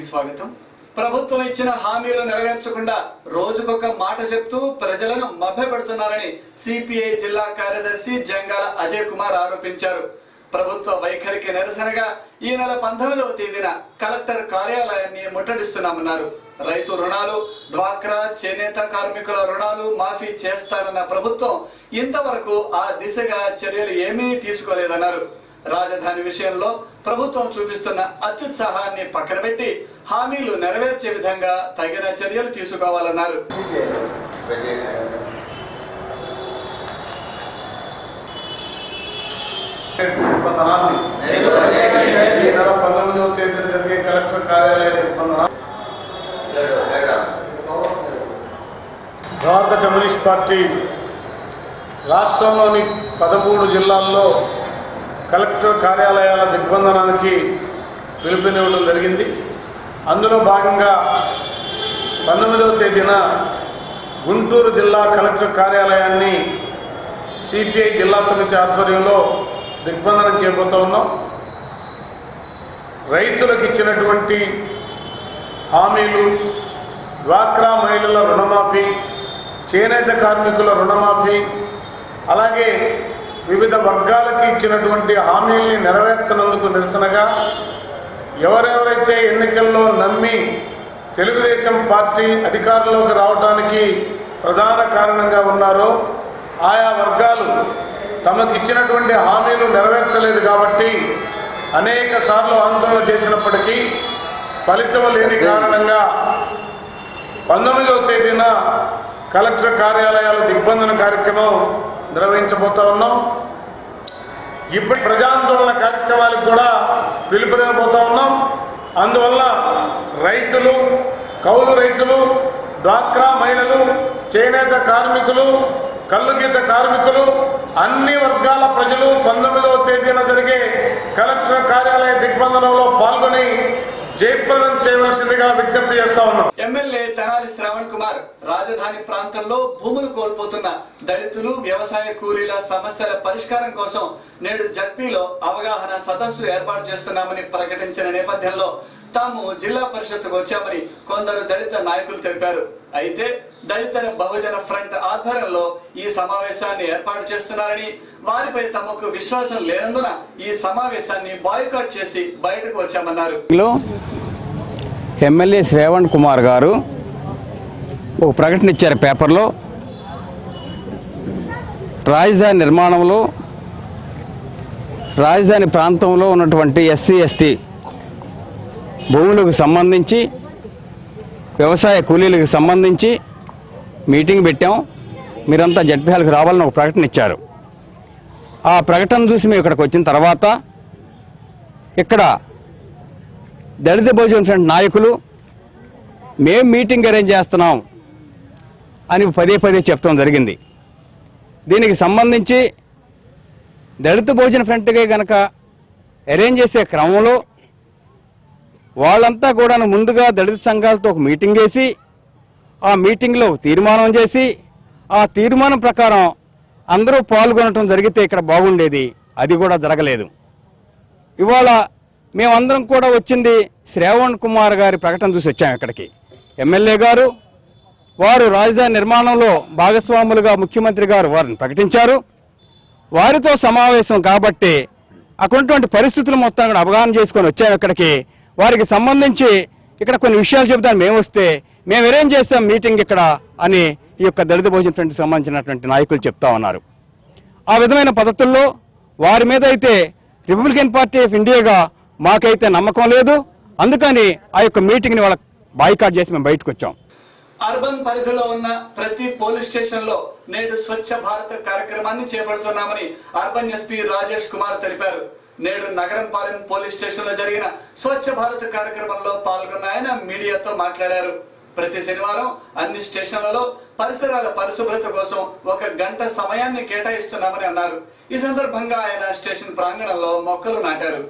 స్వాగతం ప్రభుత్వం ఇచ్చిన హామీలు నెరవేర్చకుండా రోజుకొక మాట చెప్తూ ప్రజలను మభ్యపెడుతున్నారని సిపిఐ జిల్లా కార్యదర్శి జంగాల అజయ్ కుమార్ ఆరోపించారు ప్రభుత్వ వైఖరికి నిరసనగా ఈ నెల పంతొమ్మిదవ తేదీన కలెక్టర్ కార్యాలయాన్ని ముట్టడిస్తున్నామన్నారు రైతు రుణాలు డ్వాక్రా చేనేత కార్మికుల రుణాలు మాఫీ చేస్తానన్న ప్రభుత్వం ఇంతవరకు ఆ దిశగా చర్యలు ఏమీ తీసుకోలేదన్నారు రాజధాని విషయంలో ప్రభుత్వం చూపిస్తున్న అత్యుత్సాహాన్ని పక్కనబెట్టి హామీలు నెరవేర్చే విధంగా తగిన చర్యలు తీసుకోవాలన్నారు దిగ్బంధనాన్ని ఈ నెల పంతొమ్మిదవ తేదీన జరిగే కలెక్టర్ కార్యాలయ దిగ్బంధన భారత కమ్యూనిస్ట్ పార్టీ రాష్ట్రంలోని పదమూడు జిల్లాల్లో కలెక్టర్ కార్యాలయాల దిగ్బంధనానికి పిలుపునివ్వడం జరిగింది అందులో భాగంగా పంతొమ్మిదవ తేదీన గుంటూరు జిల్లా కలెక్టర్ కార్యాలయాన్ని సిపిఐ జిల్లా సమితి ఆధ్వర్యంలో దిగ్బంధనం చేయబోతా ఉన్నాం రైతులకు ఇచ్చినటువంటి హామీలు డ్వాక్రా మహిళల రుణమాఫీ చేనేత కార్మికుల రుణమాఫీ అలాగే వివిధ వర్గాలకి ఇచ్చినటువంటి హామీల్ని నెరవేర్చనందుకు నిరసనగా ఎవరెవరైతే ఎన్నికల్లో నమ్మి తెలుగుదేశం పార్టీ అధికారంలోకి రావడానికి ప్రధాన కారణంగా ఉన్నారో ఆయా వర్గాలు తమకు ఇచ్చినటువంటి హామీలు నెరవేర్చలేదు కాబట్టి అనేక సార్లు ఆందోళన చేసినప్పటికీ ఫలితం లేని కారణంగా పంతొమ్మిదవ తేదీన కలెక్టర్ కార్యాలయాల దిగ్బంధన కార్యక్రమం నిర్వహించబోతా ఉన్నాం ఇప్పుడు ప్రజాందోళన కార్యక్రమాలకు కూడా పిలుపునివ్వబోతా ఉన్నాం అందువల్ల రైతులు కౌలు రైతులు డ్వాక్రా మహిళలు చేనేత కార్మికులు కల్లుగీత కార్మికులు అన్ని వర్గాల ప్రజలు పంతొమ్మిదవ తేదీన జరిగే కలెక్టర్ కార్యాలయ దిగ్బంధనంలో పాల్గొని జయప్రదం చేయవలసిందిగా విజ్ఞప్తి చేస్తా ఉన్నాం ఎమ్మెల్యే తెనాలి శ్రవణ్ కుమార్ రాజధాని ప్రాంతంలో భూములు కోల్పోతున్న దళితులు వ్యవసాయ కూలీల సమస్యల పరిష్కారం కోసం నేడు జడ్పీలో అవగాహన సదస్సు ఏర్పాటు చేస్తున్నామని ప్రకటించిన నేపథ్యంలో తాము జిల్లా పరిషత్తుకు వచ్చామని కొందరు దళిత నాయకులు తెలిపారు అయితే దళిత బహుజన ఫ్రంట్ ఆధ్వర్యంలో ఈ సమావేశాన్ని ఏర్పాటు చేస్తున్నారని వారిపై తమకు విశ్వాసం లేనందున ఈ సమావేశాన్ని బాయ్కాట్ చేసి బయటకు వచ్చామన్నారు లో ఎమ్మెల్యే శ్రేవణ్ కుమార్ గారు ఒక ప్రకటన ఇచ్చారు పేపర్లో రాజధాని నిర్మాణంలో రాజధాని ప్రాంతంలో ఉన్నటువంటి ఎస్సీ ఎస్టీ భూములకు సంబంధించి వ్యవసాయ కూలీలకు సంబంధించి మీటింగ్ పెట్టాం మీరంతా జడ్పీహాల్కి రావాలని ఒక ప్రకటన ఇచ్చారు ఆ ప్రకటన చూసి మేము ఇక్కడికి వచ్చిన తర్వాత ఇక్కడ దళిత భోజన ఫ్రంట్ నాయకులు మేం మీటింగ్ అరేంజ్ చేస్తున్నాం అని పదే పదే చెప్పడం జరిగింది దీనికి సంబంధించి దళిత భోజన ఫ్రంట్గా గనక అరేంజ్ చేసే క్రమంలో వాళ్ళంతా కూడా ముందుగా దళిత సంఘాలతో ఒక మీటింగ్ చేసి ఆ మీటింగ్లో ఒక తీర్మానం చేసి ఆ తీర్మానం ప్రకారం అందరూ పాల్గొనటం జరిగితే ఇక్కడ బాగుండేది అది కూడా జరగలేదు ఇవాళ మేమందరం కూడా వచ్చింది శ్రావణ్ కుమార్ గారి ప్రకటన చూసి వచ్చాం ఇక్కడికి ఎమ్మెల్యే గారు వారు రాజధాని నిర్మాణంలో భాగస్వాములుగా ముఖ్యమంత్రి గారు వారిని ప్రకటించారు వారితో సమావేశం కాబట్టి అటువంటి పరిస్థితులు మొత్తం కూడా అవగాహన చేసుకొని వచ్చాం ఇక్కడికి వారికి సంబంధించి ఇక్కడ కొన్ని విషయాలు చెబుతాను మేము వస్తే మేము అరేంజ్ చేస్తాం మీటింగ్ ఇక్కడ అని ఈ యొక్క దళిత భోజన ఫ్రంట్కి సంబంధించినటువంటి నాయకులు చెప్తా ఉన్నారు ఆ విధమైన పద్ధతుల్లో వారి మీద అయితే రిపబ్లికన్ పార్టీ ఆఫ్ ఇండియాగా మాకైతే నమ్మకం లేదు అందుకని ఆ యొక్క మీటింగ్ని వాళ్ళ బాయ్కాట్ చేసి మేము బయటకు వచ్చాం అర్బన్ పరిధిలో ఉన్న ప్రతి పోలీస్ స్టేషన్ లో నేడు స్వచ్ఛ భారత్ కార్యక్రమాన్ని చేపడుతున్నామని అర్బన్ ఎస్పీ రాజేష్ కుమార్ తెలిపారు నేడు నగరంపాలెం పోలీస్ స్టేషన్ లో జరిగిన స్వచ్ఛ భారత్ కార్యక్రమంలో పాల్గొన్న ఆయన మీడియాతో మాట్లాడారు ప్రతి శనివారం అన్ని స్టేషన్లలో పరిసరాల పరిశుభ్రత కోసం ఒక గంట సమయాన్ని కేటాయిస్తున్నామని అన్నారు ఈ సందర్భంగా ఆయన స్టేషన్ ప్రాంగణంలో మొక్కలు నాటారు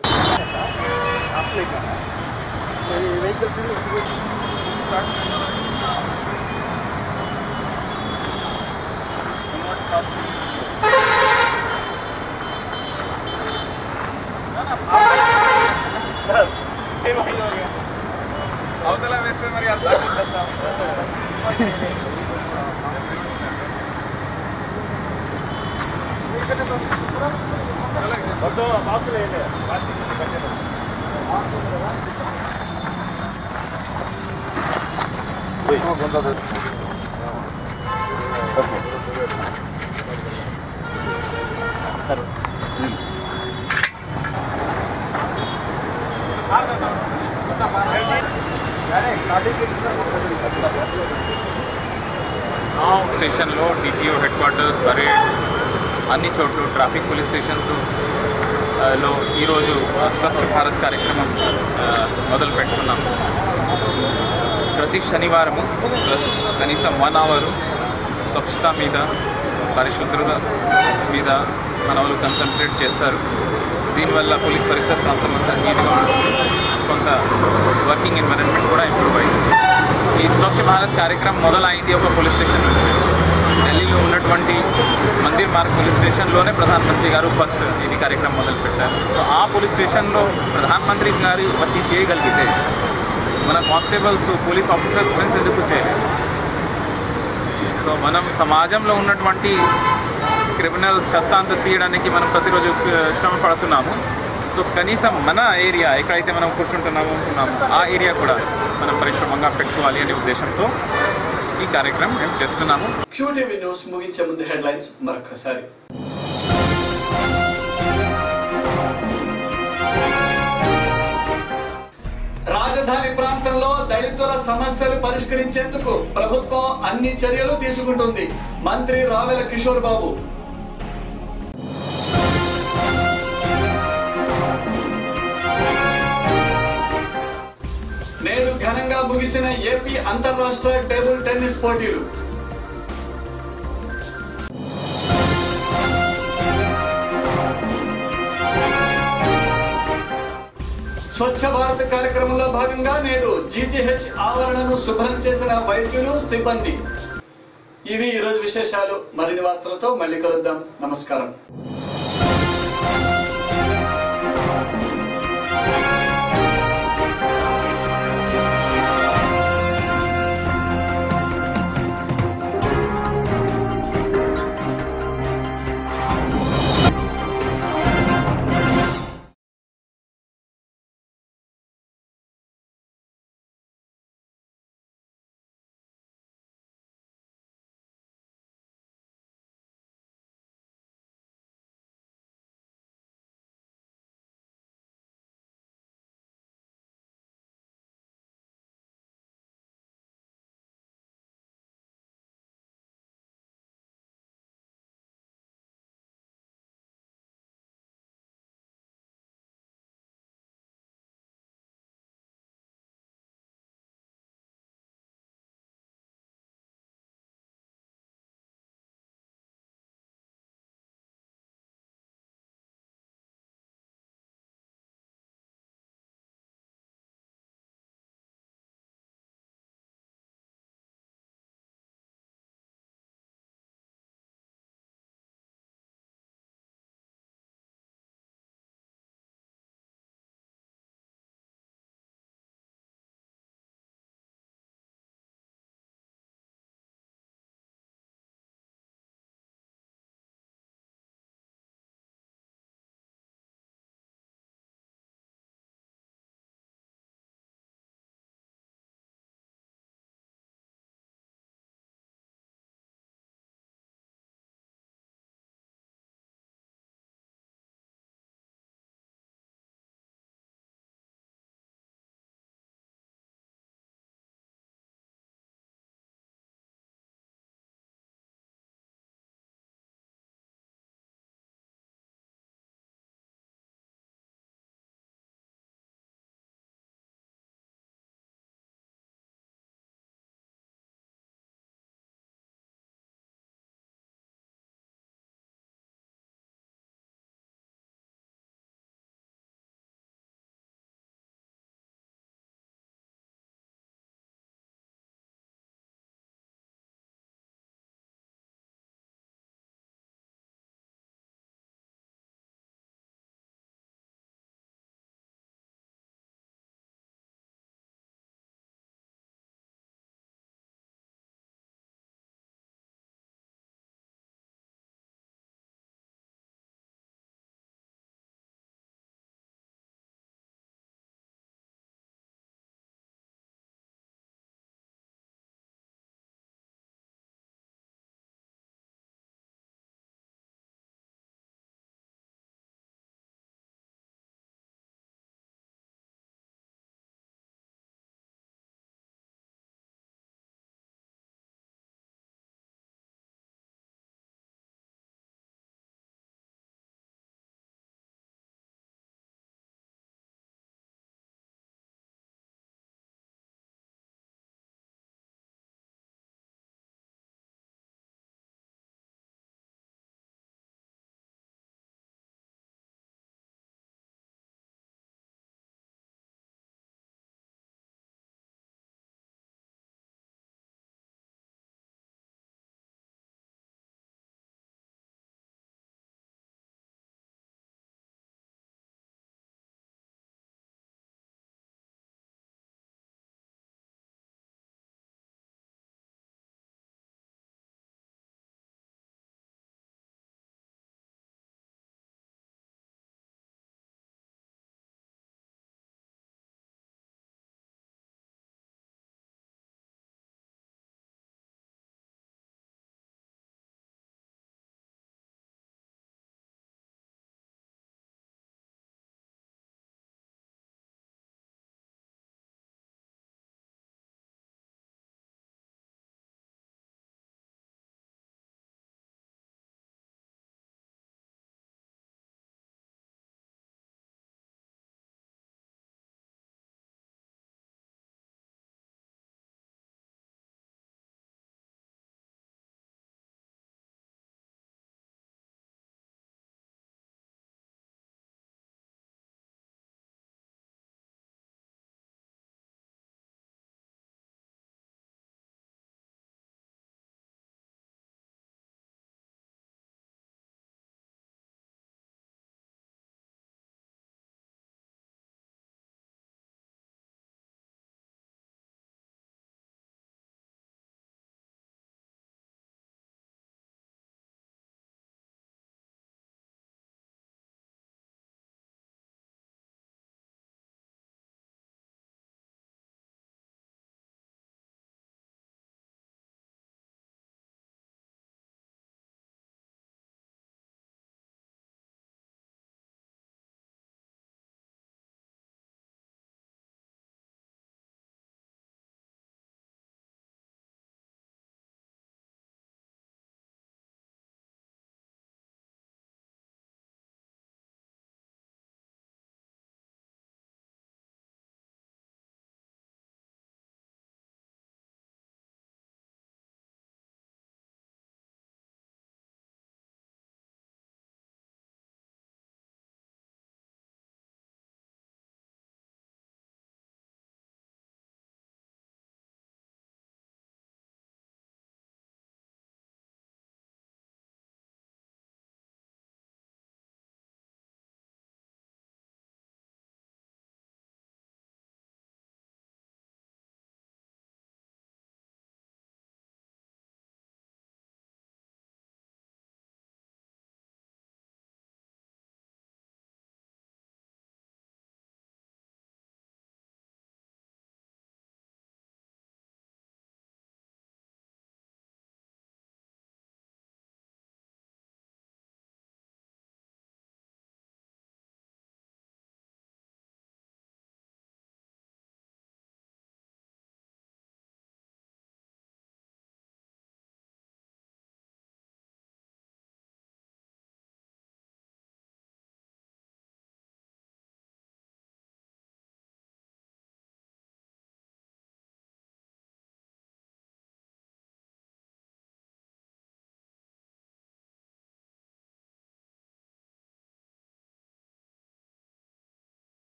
స్టేషన్లో డిటిఓ హెడ్ క్వార్టర్స్ పరేడ్ అన్ని చోట్ల ట్రాఫిక్ పోలీస్ స్టేషన్స్ ఆ, లో ఈరోజు ఆ, స్వచ్ఛ భారత్ కార్యక్రమం ఆ, మొదలు పెట్టుకున్నాం ప్రతి శనివారము ప్ర- కనీసం వన్ అవర్ స్వచ్ఛత మీద పరిశుభ్రత మీద మన వాళ్ళు కన్సన్ట్రేట్ చేస్తారు దీనివల్ల పోలీస్ పరిసర ప్రాంతం అంతా నీట్గా ఉంటుంది కొంత వర్కింగ్ ఎన్విరాన్మెంట్ కూడా ఇంప్రూవ్ అయింది ఈ స్వచ్ఛ భారత్ కార్యక్రమం మొదలైంది ఒక పోలీస్ స్టేషన్ నుంచి ఢిల్లీలో ఉన్నటువంటి మందిర్ మార్గ్ పోలీస్ స్టేషన్లోనే ప్రధానమంత్రి గారు ఫస్ట్ ఇది కార్యక్రమం మొదలుపెట్టారు సో ఆ పోలీస్ స్టేషన్లో ప్రధానమంత్రి గారు వచ్చి చేయగలిగితే మన కానిస్టేబుల్స్ పోలీస్ ఆఫీసర్స్ ఫ్రెండ్స్ ఎందుకు చేయలేదు సో మనం సమాజంలో ఉన్నటువంటి క్రిమినల్స్ చెత్త అంతా తీయడానికి మనం ప్రతిరోజు శ్రమ పడుతున్నాము సో కనీసం మన ఏరియా ఎక్కడైతే మనం కూర్చుంటున్నామో ఉంటున్నామో ఆ ఏరియా కూడా మనం పరిశ్రమంగా పెట్టుకోవాలి అనే ఉద్దేశంతో ఈ కార్యక్రమం మేము చేస్తున్నాము క్యూటీవీ న్యూస్ ముగించే ముందు హెడ్లైన్స్ మరొకసారి రాజధాని ప్రాంతంలో దళితుల సమస్యలు పరిష్కరించేందుకు ప్రభుత్వం అన్ని చర్యలు తీసుకుంటుంది మంత్రి రావెల కిషోర్ బాబు నేడు ఘనంగా ముగిసిన ఏపీ అంతర్రాష్ట్ర టేబుల్ టెన్నిస్ పోటీలు స్వచ్ఛ భారత్ కార్యక్రమంలో భాగంగా నేడు జీజీహెచ్ ఆవరణను శుభ్రం చేసిన వైద్యులు సిబ్బంది ఇవి ఈరోజు విశేషాలు మరిన్ని వార్తలతో మళ్ళీ కలుద్దాం నమస్కారం